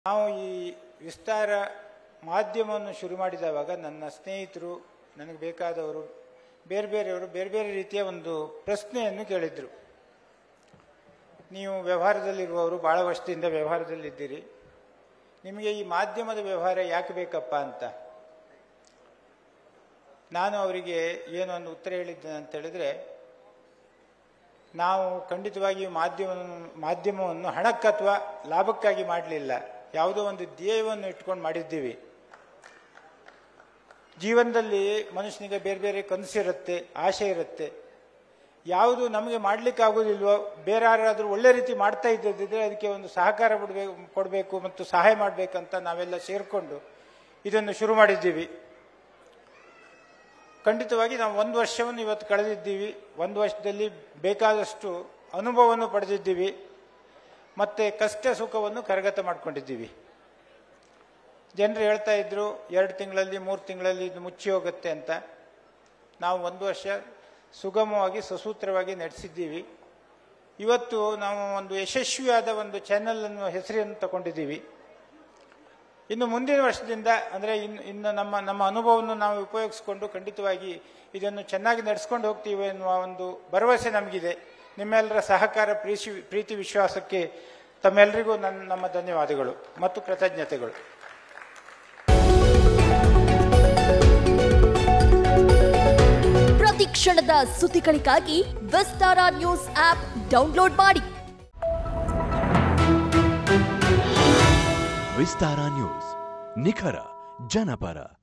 ನಾವು ಈ ವಿಸ್ತಾರ ಮಾಧ್ಯಮವನ್ನು ಶುರು ಮಾಡಿದವಾಗ ನನ್ನ ಸ್ನೇಹಿತರು ನನಗೆ ಬೇಕಾದವರು ಬೇರೆ ಬೇರೆಯವರು ಬೇರೆ ಬೇರೆ ರೀತಿಯ ಒಂದು ಪ್ರಶ್ನೆಯನ್ನು ಕೇಳಿದರು ನೀವು ವ್ಯವಹಾರದಲ್ಲಿರುವವರು ಭಾಳ ವರ್ಷದಿಂದ ವ್ಯವಹಾರದಲ್ಲಿದ್ದೀರಿ ನಿಮಗೆ ಈ ಮಾಧ್ಯಮದ ವ್ಯವಹಾರ ಯಾಕೆ ಬೇಕಪ್ಪ ಅಂತ ನಾನು ಅವರಿಗೆ ಏನು ಒಂದು ಉತ್ತರ ಹೇಳಿದ್ದೇನೆ ಅಂತ ಹೇಳಿದ್ರೆ ನಾವು ಖಂಡಿತವಾಗಿ ಮಾಧ್ಯಮ ಮಾಧ್ಯಮವನ್ನು ಹಣಕ್ಕೆ ಅಥವಾ ಲಾಭಕ್ಕಾಗಿ ಮಾಡಲಿಲ್ಲ ಯಾವುದೋ ಒಂದು ಧ್ಯೇಯವನ್ನು ಇಟ್ಕೊಂಡು ಮಾಡಿದ್ದೀವಿ ಜೀವನದಲ್ಲಿ ಮನುಷ್ಯನಿಗೆ ಬೇರೆ ಬೇರೆ ಕನಸಿರುತ್ತೆ ಆಸೆ ಇರುತ್ತೆ ಯಾವುದು ನಮಗೆ ಮಾಡ್ಲಿಕ್ಕೆ ಆಗೋದಿಲ್ವೋ ಬೇರೆ ಯಾರಾದರೂ ಒಳ್ಳೆ ರೀತಿ ಮಾಡ್ತಾ ಇದ್ದದಿದ್ರೆ ಅದಕ್ಕೆ ಒಂದು ಸಹಕಾರ ಬಿಡಬೇಕು ಕೊಡಬೇಕು ಮತ್ತು ಸಹಾಯ ಮಾಡಬೇಕಂತ ನಾವೆಲ್ಲ ಸೇರಿಕೊಂಡು ಇದನ್ನು ಶುರು ಮಾಡಿದ್ದೀವಿ ಖಂಡಿತವಾಗಿ ನಾವು ಒಂದು ವರ್ಷವನ್ನು ಇವತ್ತು ಕಳೆದಿದ್ದೀವಿ ಒಂದು ವರ್ಷದಲ್ಲಿ ಬೇಕಾದಷ್ಟು ಅನುಭವವನ್ನು ಪಡೆದಿದ್ದೀವಿ ಮತ್ತೆ ಕಷ್ಟ ಸುಖವನ್ನು ಕರಗತ ಮಾಡ್ಕೊಂಡಿದ್ದೀವಿ ಜನರು ಹೇಳ್ತಾ ಇದ್ರು ಎರಡು ತಿಂಗಳಲ್ಲಿ ಮೂರು ತಿಂಗಳಲ್ಲಿ ಇದು ಮುಚ್ಚಿ ಹೋಗುತ್ತೆ ಅಂತ ನಾವು ಒಂದು ವರ್ಷ ಸುಗಮವಾಗಿ ಸಸೂತ್ರವಾಗಿ ನಡೆಸಿದ್ದೀವಿ ಇವತ್ತು ನಾವು ಒಂದು ಯಶಸ್ವಿಯಾದ ಒಂದು ಚಾನೆಲನ್ನು ಹೆಸರನ್ನು ತಗೊಂಡಿದ್ದೀವಿ ಇನ್ನು ಮುಂದಿನ ವರ್ಷದಿಂದ ಅಂದರೆ ಇನ್ನು ಇನ್ನು ನಮ್ಮ ನಮ್ಮ ಅನುಭವವನ್ನು ನಾವು ಉಪಯೋಗಿಸಿಕೊಂಡು ಖಂಡಿತವಾಗಿ ಇದನ್ನು ಚೆನ್ನಾಗಿ ನಡೆಸ್ಕೊಂಡು ಹೋಗ್ತೀವಿ ಎನ್ನುವ ಒಂದು ಭರವಸೆ ನಮಗಿದೆ ನಿಮ್ಮೆಲ್ಲರ ಸಹಕಾರ ಪ್ರೀತಿ ಪ್ರೀತಿ ವಿಶ್ವಾಸಕ್ಕೆ ತಮ್ಮೆಲ್ಲರಿಗೂ ನನ್ನ ನಮ್ಮ ಧನ್ಯವಾದಗಳು ಮತ್ತು ಕೃತಜ್ಞತೆಗಳು ಪ್ರತಿ ಕ್ಷಣದ ಸುದ್ದಿಗಳಿಗಾಗಿ ವಿಸ್ತಾರ ನ್ಯೂಸ್ ಆಪ್ ಡೌನ್ಲೋಡ್ ಮಾಡಿ ವಿಸ್ತಾರ ನ್ಯೂಸ್ ನಿಖರ ಜನಪರ